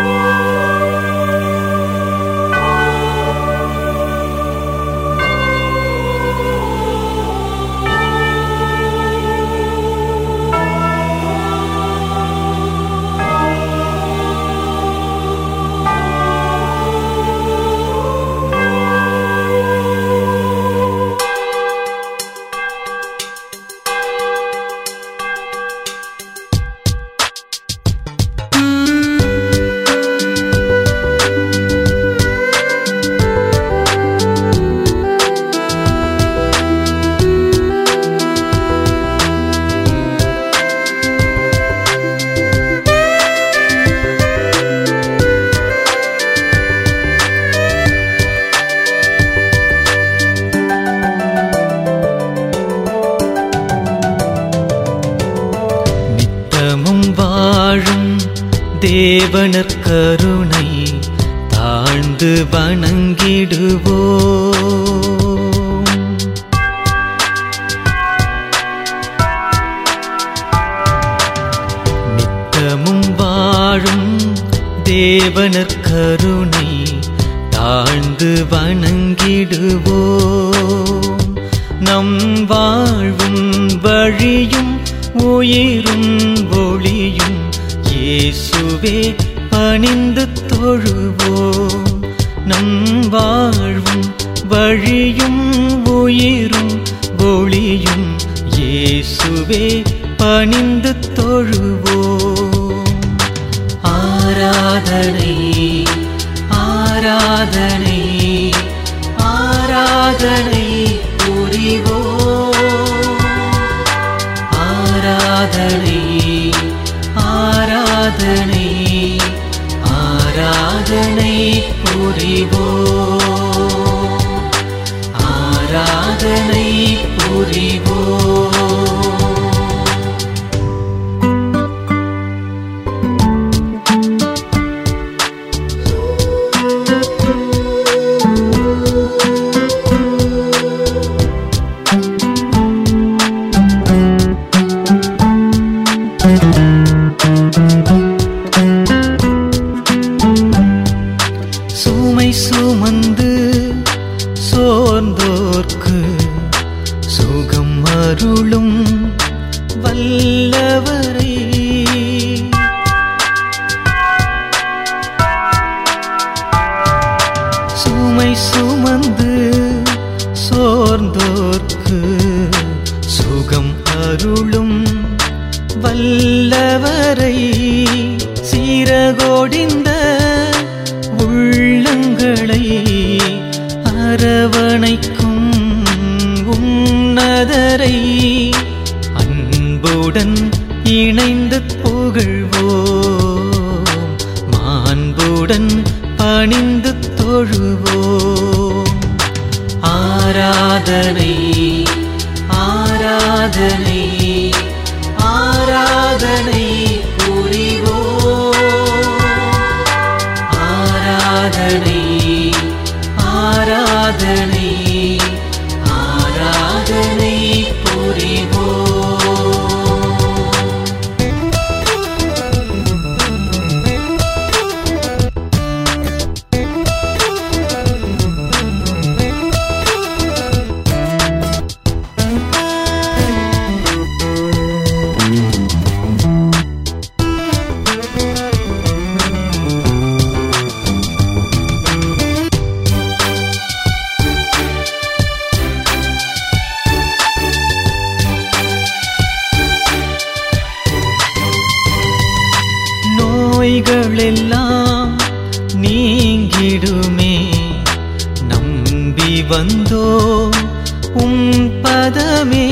நித்தமும் வாழும் தேவனர் கருணை தாழ்ந்து வணங்கிடுவோம் நித்தமும் வாழும் தேவனர் கருணை தாழ்ந்து வணங்கிடுவோம் நம் வாழ்வும் வழியும் உயிரும் ஒளியும் இயேசுவே பணிந்து தொழுவோம் நம் வாழ்வும் வழியும் உயிரும் ஒளியும் இயேசுவே பணிந்து தொழுவோம் ஆராதனை ஆராதனை ஆராதனை புரிவோம் ஆராதனை ஆராதனை ஆராதனை புரிவோம் ஆராதனை புரிவோம் சுமை சுமந்து சோர்ந்தோர்க்கு சுகம் அருளும் வல்லவரை சுமை சுமந்து சோர்ந்தோர்க்கு சுகம் அருளும் வல்லவரை சீரகோடிந்த உள்ளங்களை அரவணைக்கும் உன்னதரை அன்புடன் இணைந்து புகழ்வோம் மாண்புடன் பணிந்து தொழுவோம் ஆராதனை ஆராதனை ஆராதனை புரிவோம் ஆராதனை ஆராதனை ஆராதனை புரிவோம் நோய்களெல்லாம் நீங்கிடுமே நம்பி வந்தோ உம் பதமே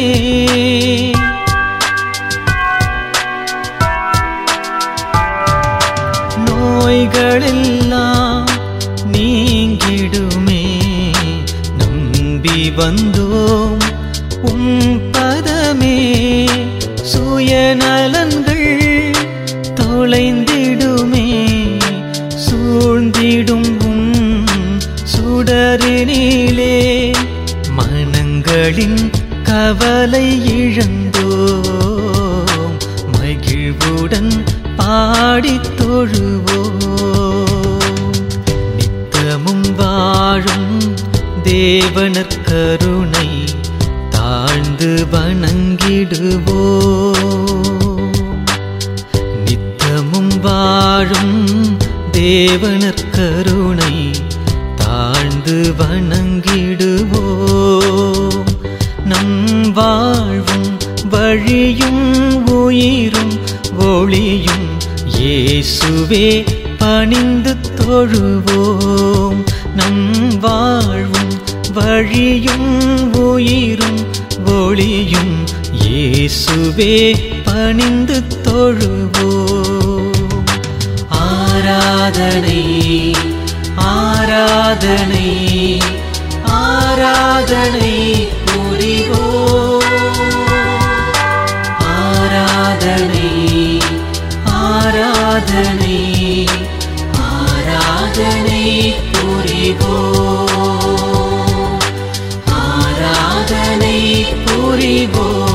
நோய்களெல்லாம் நீங்கிடுமே நம்பி வந்தோம் உம் பதமே சுயநலன்கள் தொலைந்திடுமே சூழ்ந்திடும் உம் சுடரினிலே மனங்களின் கவலை இழந்தோம் மகிழ்வுடன் பாடித் தொழுவோம் தேவனர் கருணை தாழ்ந்து வணங்கிடுவோ நித்தமும் வாழும் தேவனர் கருணை தாழ்ந்து வணங்கிடுவோ நம் வாழ்வும் வழியும் உயிரும் ஒளியும் இயேசுவே பணிந்து தொழுவோம் நம் வாழ்வும் வழியும் உயிரும் ஒளியும் இயேசுவே பணிந்து தொழுவோம் ஆராதனை ஆராதனை ஆராதனை புரிவோம் ஆராதனை ஆராதனை ஆராதனை புரிவோம் ஆராதனை புரிவோம்